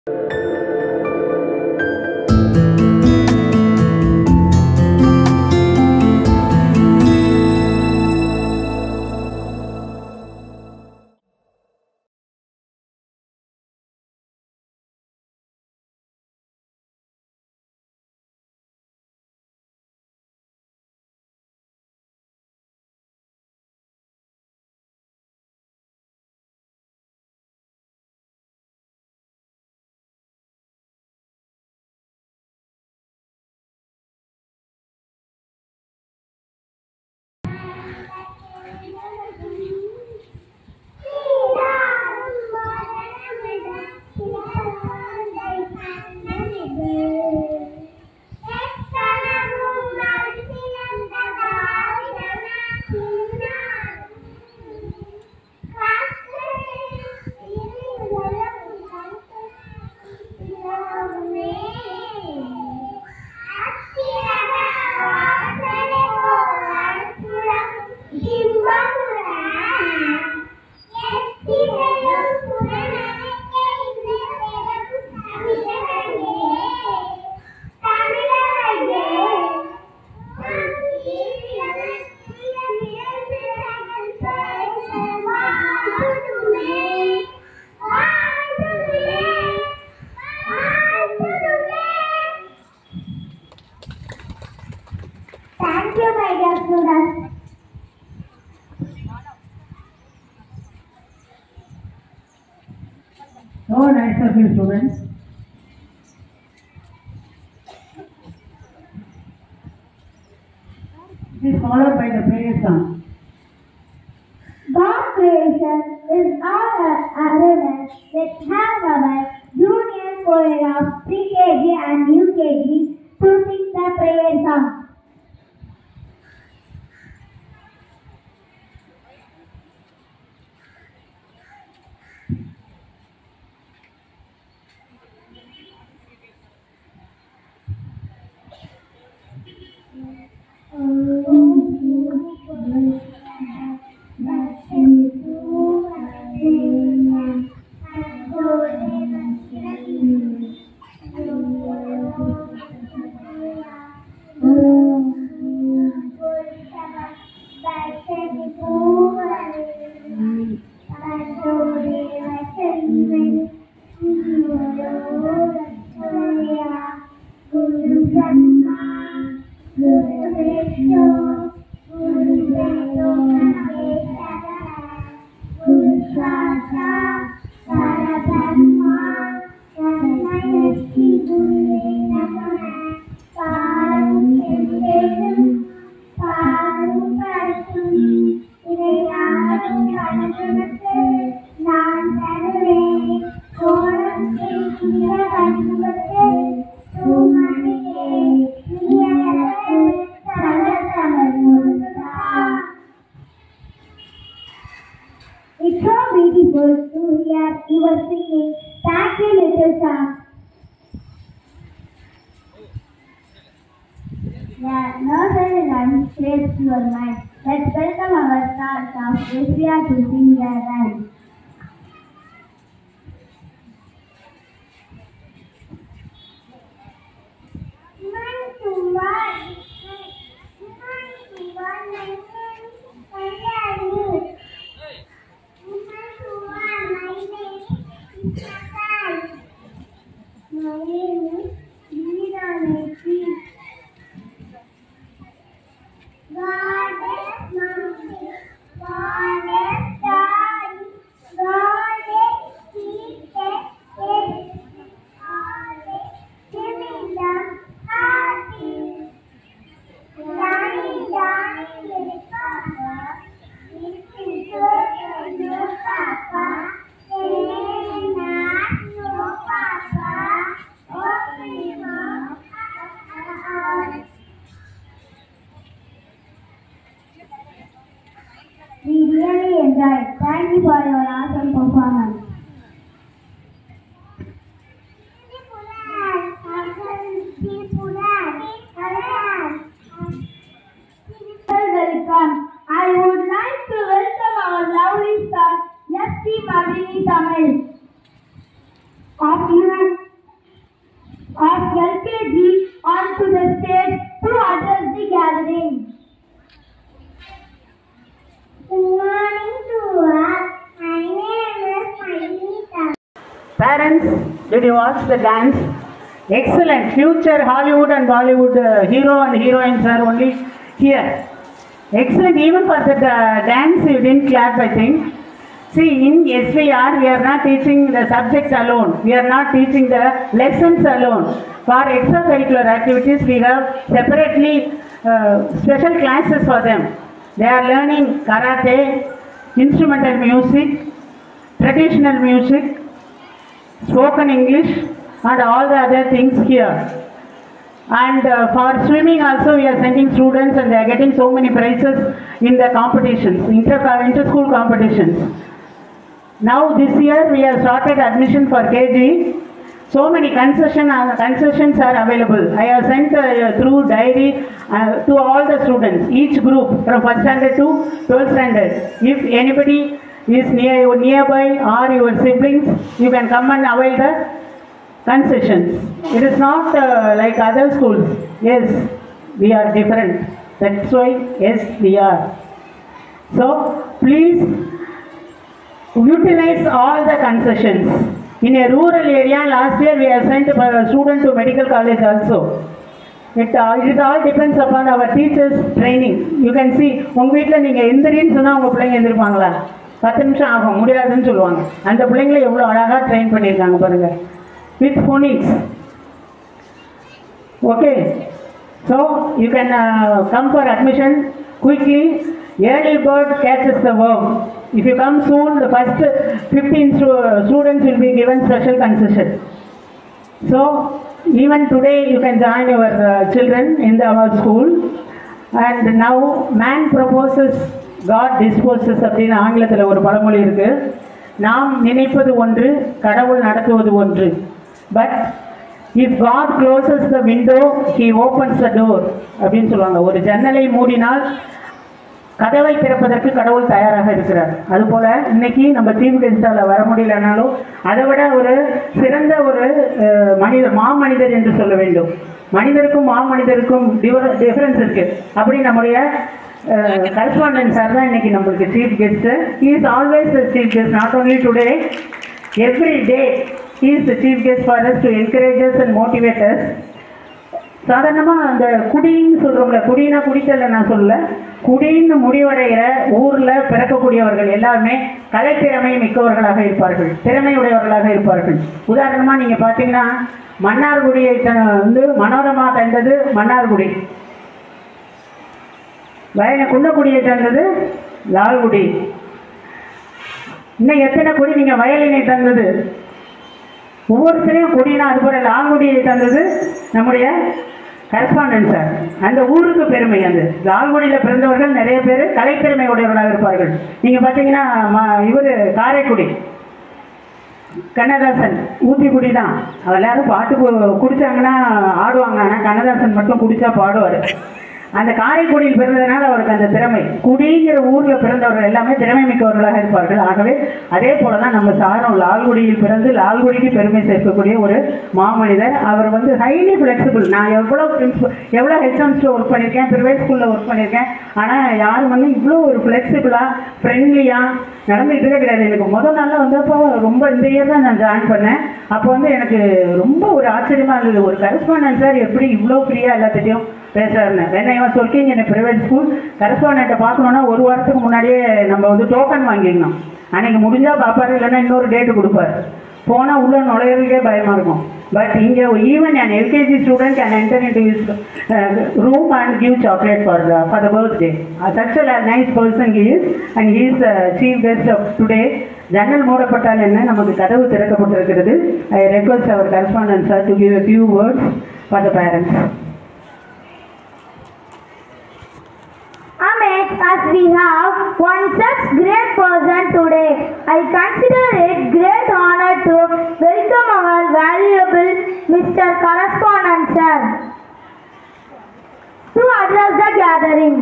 Thank you, my dear students. So nice of you, students. It is followed by the prayer song. God's creation is our arrangement that have our junior choir of pre-KG and UKG to sing the prayer song. It's so beautiful to hear you singing. Thank you, little son. Yeah, nursery rhyme shapes your mind. Let's welcome our stars of Asia to sing their rhyme. One to one. One to one, my friend. Where are you? One to one, my name is Natal. My name is Meera Neti. God is mountain, God is sky, Did you watch the dance? Excellent. Future Hollywood and Bollywood uh, hero and heroines are only here. Excellent. Even for the uh, dance, you didn't clap, I think. See, in SVR, we are not teaching the subject alone. We are not teaching the lessons alone. For extracurricular activities, we have separately uh, special classes for them. They are learning karate, instrumental music, traditional music, spoken English, and all the other things here. And uh, for swimming also we are sending students and they are getting so many prizes in the competitions, inter inter-school competitions. Now this year we have started admission for KG. So many concession uh, concessions are available. I have sent uh, through diary uh, to all the students, each group from first standard to 12th standard. If anybody is near nearby or your siblings, you can come and avail the concessions. It is not uh, like other schools. Yes, we are different. That's why, yes, we are. So, please utilize all the concessions. In a rural area, last year we have sent a student to medical college also. It, uh, it all depends upon our teachers training. You can see, உங்கள் வீட்டில் நீங்கள் எந்திரின்னு சொன்னால் உங்கள் பிள்ளைங்க எந்திரிப்பாங்களா பத்து நிமிஷம் ஆகும் முடியாதுன்னு சொல்லுவாங்க அந்த பிள்ளைங்களை எவ்வளோ அழகாக ட்ரெயின் பண்ணியிருக்காங்க பாருங்கள் with phonics. Okay, so you can uh, come for admission quickly. Early bird catches the worm. If you come soon, the first 15 stu- students will be given special concession. So even today you can join your uh, children in the, our school. And now man proposes, God disposes அப்படின்னு ஆங்கிலத்தில் ஒரு பழமொழி இருக்கு நாம் நினைப்பது ஒன்று கடவுள் நடத்துவது ஒன்று but if God closes the window he opens the door அப்படின்னு சொல்லுவாங்க ஒரு ஜன்னலை மூடினால் கதவை திறப்பதற்கு கடவுள் தயாராக இருக்கிறார் அதுபோல இன்னைக்கு நம்ம சீஃப் கெஸ்டால வர முடியலனாலும் அதை விட ஒரு சிறந்த ஒரு அஹ், மனிதர் மாமனிதர் என்று சொல்ல வேண்டும் மனிதருக்கும் மாமனிதருக்கும் டிஃபரன்ஸ் இருக்கு அப்படி நம்முடைய கரஸ்பாண்டன்ட் சார் தான் இன்னைக்கு நம்மளுக்கு chief guest he is always the chief guest not only today every day he is the chief guest for us to encourages and motivators சாதாரணமாக அந்த குடின்னு சொல்கிறோம்ல குடினா குடித்தல நான் சொல்லல குடின்னு முடிவடைகிற ஊரில் பிறக்கக்கூடியவர்கள் எல்லாருமே கலைத்திறமை மிக்கவர்களாக இருப்பார்கள் திறமையுடையவர்களாக இருப்பார்கள் உதாரணமாக நீங்கள் பார்த்தீங்கன்னா மன்னார்குடியை த- வந்து மனோரமா தந்தது மன்னார்குடி வயன குன்னக்குடியை தந்தது லால்குடி இன்னும் எத்தனை குடி நீங்கள் வயலினை தந்தது ஒவ்வொருத்தரையும் கொடினா அது போல லால்குடியை தந்தது நம்முடைய கரஸ்பாண்டன்ட் சார் அந்த ஊருக்கு பெருமை அது லால்குடியில் பிறந்தவர்கள் நிறைய பேர் கலைத்திறமை உடையவர்களாக இருப்பார்கள் நீங்கள் பார்த்தீங்கன்னா இவர் காரைக்குடி கண்ணதாசன் ஊத்திக்குடி தான் அவர் எல்லாரும் பாட்டு கு- குடிச்சாங்கன்னா ஆடுவாங்க ஆனால் கண்ணதாசன் மட்டும் குடிச்சா பாடுவார் அந்த காரைக்குடியில் பிறந்ததுனால அவருக்கு அந்த திறமை குடிங்கிற ஊரில் பிறந்தவர்கள் எல்லாமே திறமை மிக்கவர்களாக இருப்பார்கள் ஆகவே அதே போல தான் நம்ம சாரும் லால்குடியில் பிறந்து லால்குடிக்கு பெருமை சேர்க்கக்கூடிய ஒரு மாமனிதர் அவர் வந்து ஹைலி ஃப்ளெக்சிபிள் நான் எவ்வளோ பிரின்சிபல் எவ்வளோ ஹெச்எம்ஸில் ஒர்க் பண்ணியிருக்கேன் ப்ரைவேட் ஸ்கூலில் ஒர்க் பண்ணியிருக்கேன் ஆனால் யாரும் வந்து இவ்வளோ ஒரு ஃப்ளெக்சிபிளாக ஃப்ரெண்ட்லியாக நடந்துகிட்டே கிடையாது எனக்கு முதல் நாளில் வந்தப்போ ரொம்ப இந்த இயர் தான் நான் ஜாயின் பண்ணேன் அப்போ வந்து எனக்கு ரொம்ப ஒரு ஆச்சரியமாக இருந்தது ஒரு கரஸ்பாண்டன்ட் சார் எப்படி இவ்வளோ ஃப்ரீயாக எல்லாத்திட்டையும் பேசுறாருன்னு வேணா இவன் சொல்லிங்க என்ன ப்ரைவேட் ஸ்கூல் கரஸ்பாண்டண்ட்டை பார்க்கணுன்னா ஒரு வாரத்துக்கு முன்னாடியே நம்ம வந்து டோக்கன் வாங்கிக்கணும் அன்னைக்கு முடிஞ்சால் பார்ப்பாரு இல்லைன்னா இன்னொரு டேட்டு கொடுப்பாரு போனால் உள்ள நுழையிறதுக்கே பயமாக இருக்கும் பட் இங்கே even an LKG student can enter into his room and give chocolate for for the birthday such a nice person he is and he is the chief guest of today ஜன்னல் மூடப்பட்டால் என்ன நமக்கு கதவு திறக்கப்பட்டிருக்கிறது I request அவர் correspondent sir to give a few words for the parents Amit, as we have one such great person today, I consider it great honor to welcome our valuable Mr. Correspondent Sir to address the gathering.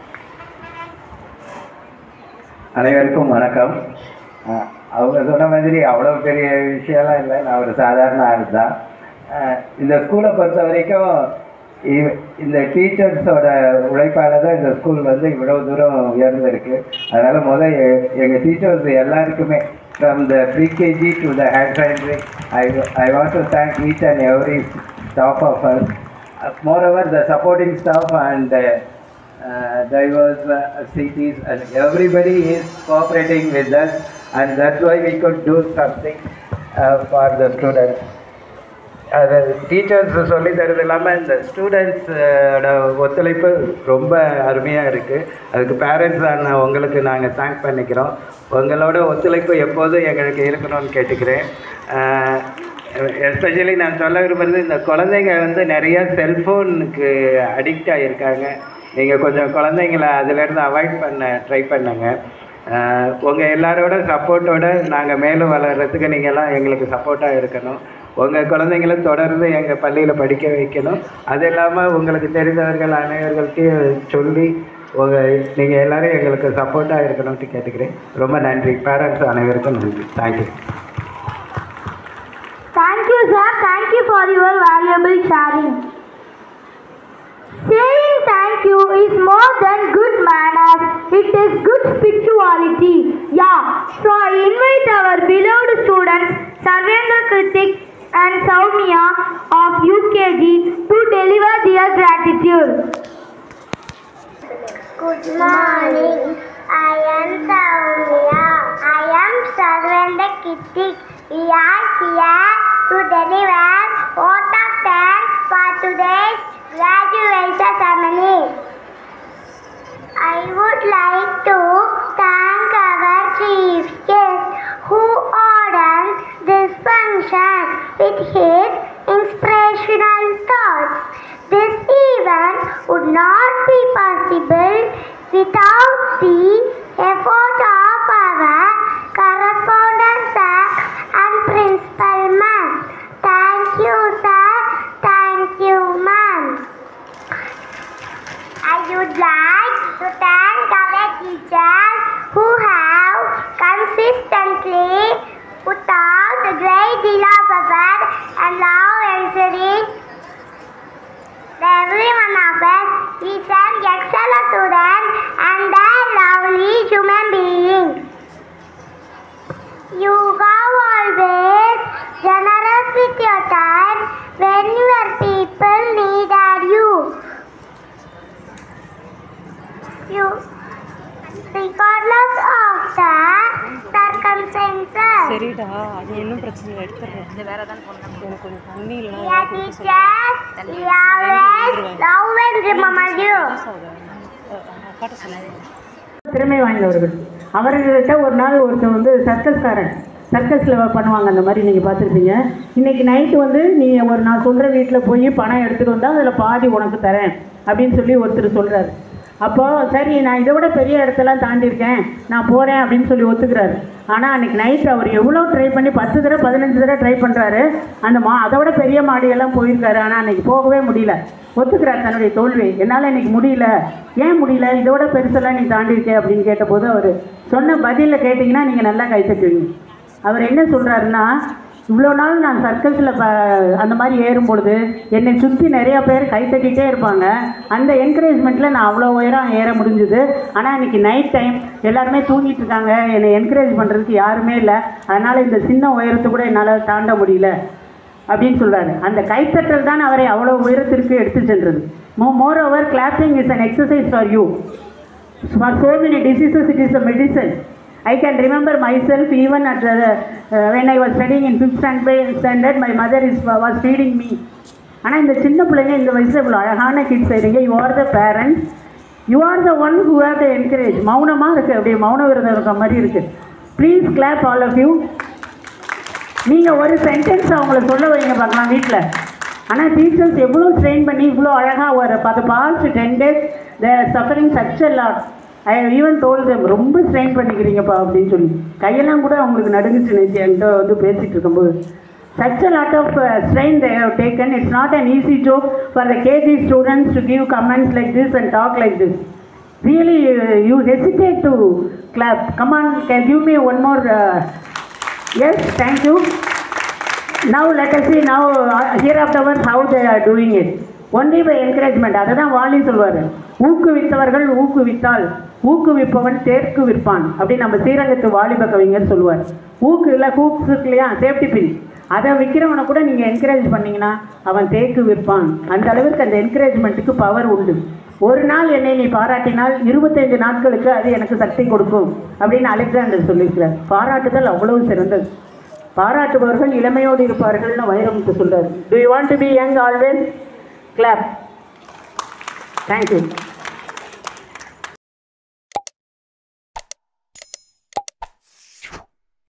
அனைவருக்கும் வணக்கம் அஹ் அவங்க சொன்ன மாதிரி அவ்வளோ பெரிய விஷயம்லாம் இல்லை நான் ஒரு சாதாரண ஆள் தான் அஹ் இந்த ஸ்கூலை பொறுத்த வரைக்கும் இவ்- இந்த டீச்சர்ஸோட உழைப்பால தான் இந்த ஸ்கூல் வந்து இவ்வளோ தூரம் உயர்ந்திருக்கு அதனால் முதல் எங்கள் டீச்சர்ஸ் எல்லாருக்குமே from the pre-KG to the higher primary. I, I want to thank each and every staff of us. Uh, moreover, the supporting staff and uh, uh, diverse uh, cities and everybody is cooperating with us and that's why we could do something uh, for the students. அது teachers சொல்லி தரது இல்லாமல் இந்த ஸ்டூடெண்ட்ஸோட ஒத்துழைப்பு ரொம்ப அருமையாக இருக்குது அதுக்கு பேரண்ட்ஸான உங்களுக்கு நாங்கள் தேங்க் பண்ணிக்கிறோம் உங்களோட ஒத்துழைப்பு எப்போதும் எங்களுக்கு இருக்கணும்னு கேட்டுக்கிறேன் எஸ்பெஷலி நான் சொல்ல விரும்புறது இந்த குழந்தைங்க வந்து நிறைய செல்ஃபோனுக்கு அடிக்ட் ஆகியிருக்காங்க நீங்கள் கொஞ்சம் குழந்தைங்கள அதிலேருந்து அவாய்ட் பண்ண ட்ரை பண்ணுங்கள் உங்கள் எல்லாரோட சப்போர்ட்டோட நாங்கள் மேலும் வளர்கிறதுக்கு நீங்கள்லாம் எங்களுக்கு சப்போர்ட்டாக இருக்கணும் உங்கள் குழந்தைங்கள தொடர்ந்து எங்கள் பள்ளியில் படிக்க வைக்கணும் அது இல்லாமல் உங்களுக்கு தெரிந்தவர்கள் அனைவர்கள்ட்டையும் சொல்லி உங்கள் நீங்கள் எல்லாரும் எங்களுக்கு சப்போர்ட்டாக இருக்கணும்னு கேட்டுக்கிறேன் ரொம்ப நன்றி பேரண்ட்ஸ் அனைவருக்கும் நன்றி thank you Thank you, sir. Thank you for your valuable sharing. Saying thank you is more than good manners. It is good spirituality. Yeah. So I invite our beloved students, Sarvendra Kritik and Soumya of UKG to deliver their gratitude. Good morning. I am Soumya. I am Sarvendra Kittik. We are here to deliver vote of thanks for today's graduation ceremony. I would like to thank our chief guest who ordered this function with his inspirational thoughts. This event would not be possible without the effort of our correspondent sir and principal ma'am. Thank you sir. Thank you ma'am. I would like to thank our teachers who have consistently put out a great deal of effort and now ensuring that every one of us is an excellent student and a lovely human being. You have always generous with your time when your people needed you. You, regardless of the circumstances, சரிடா அது ஒன்றும் பிரச்சனை இல்லை எடுத்துடுறேன் எனக்கு கொஞ்சம் தண்ணி we இல்லைனா are teachers, we always love and remember you. அக்காட்ட சொல்லுங்க திறமை வாய்ந்தவர்கள் அவர்கிட்ட ஒரு நாள் ஒருத்தன் வந்து சர்க்கஸ்காரன் சர்க்கஸில் பண்ணுவாங்க அந்த மாதிரி நீங்கள் பார்த்துருப்பீங்க இன்றைக்கி நைட்டு வந்து நீ ஒரு நான் சொல்கிற வீட்டில் போய் பணம் எடுத்துகிட்டு வந்தால் அதில் பாதி உனக்கு தரேன் அப்படின்னு சொல்லி ஒருத்தர் சொல்கிறாரு அப்போது சரி நான் இதை விட பெரிய இடத்தெல்லாம் தாண்டியிருக்கேன் நான் போகிறேன் அப்படின்னு சொல்லி ஒத்துக்கிறாரு ஆனால் அன்றைக்கி நைட்டு அவர் எவ்வளோ ட்ரை பண்ணி பத்து தடவை பதினஞ்சு தடவை ட்ரை பண்ணுறாரு அந்த மா அதை விட பெரிய மாடியெல்லாம் போயிருக்காரு ஆனால் அன்றைக்கி போகவே முடியல ஒத்துக்கிறார் தன்னுடைய தோல்வி என்னால் இன்னைக்கு முடியல ஏன் முடியல இதோட பெருசெல்லாம் நீ தாண்டியிருக்கே அப்படின்னு கேட்டபோது அவர் சொன்ன பதிலில் கேட்டிங்கன்னா நீங்கள் நல்லா கை தட்டுவீங்க அவர் என்ன சொல்கிறாருன்னா இவ்வளோ நாள் நான் சர்க்கஸில் ப அந்த மாதிரி ஏறும் பொழுது என்னை சுற்றி நிறையா பேர் கை தட்டிகிட்டே இருப்பாங்க அந்த என்கரேஜ்மெண்ட்டில் நான் அவ்வளோ உயரம் ஏற முடிஞ்சுது ஆனால் இன்னைக்கு நைட் டைம் எல்லாருமே தூங்கிட்டு இருக்காங்க என்னை என்கரேஜ் பண்ணுறதுக்கு யாருமே இல்லை அதனால் இந்த சின்ன உயரத்தை கூட என்னால் தாண்ட முடியல அப்படின்னு சொல்றாரு அந்த கைத்தட்டல் தான் அவரை அவ்வளோ உயரத்திற்கு எடுத்து சென்றது mo moreover clapping is an exercise for you for so many diseases it is a medicine I can remember myself even at the, uh, when I was studying in fifth standard, standard my mother is was feeding me ஆனால் இந்த சின்ன பிள்ளைங்க இந்த வயசில் இவ்வளோ அழகான kids செய்கிறீங்க you are the parents you are the one who are the encourage மௌனமாக இருக்குது அப்படியே மௌன விரதம் இருக்க மாதிரி இருக்குது please clap all of you நீங்கள் ஒரு சென்டென்ஸ் அவங்கள சொல்ல வைங்க பார்க்கலாம் வீட்டில் ஆனால் டீச்சர்ஸ் எவ்வளோ ட்ரெயின் பண்ணி இவ்வளோ அழகாக ஒரு பத்து past ten days the suffering such a lot I even told them ரொம்ப ஸ்ட்ரெயின் பண்ணிக்கிறீங்கப்பா அப்படின்னு சொல்லி கையெல்லாம் கூட அவங்களுக்கு நடுங்குச்சு நேற்று என்கிட்ட வந்து பேசிகிட்டு இருக்கும்போது such a lot of uh, strain they have taken it's not an easy job for the KG students to give comments like this and talk like this really uh, you hesitate to clap come on can give me one more uh, yes thank you now let us see now uh, here afterwards how they are doing it only by encouragement அதை தான் வாலி சொல்வார் ஊக்குவித்தவர்கள் ஊக்குவித்தால் ஊக்குவிப்பவன் தேர்க்கு விற்பான் அப்படின்னு நம்ம ஸ்ரீரங்கத்து வாலிப கவிஞர் சொல்லுவார் ஊக்கு இல்லை ஹூக்ஸ் இருக்கு இல்லையா சேஃப்டி பின் அதை விற்கிறவனை கூட நீங்கள் என்கரேஜ் பண்ணீங்கன்னா அவன் தேக்கு விற்பான் அந்த அளவிற்கு அந்த என்கரேஜ்மெண்ட்டுக்கு பவர் உண்டு ஒரு நாள் என்னை நீ பாராட்டினால் இருபத்தைந்து நாட்களுக்கு அது எனக்கு சக்தி கொடுக்கும் அப்படின்னு அலெக்சாண்டர் சொல்லியிருக்கிறார் பாராட்டுதல் அவ்வளவு சிறந்தது பாராட்டுபவர்கள் இளமையோடு இருப்பார்கள்னு வைரமுத்து சொல்றாரு do you want to be young always clap thank you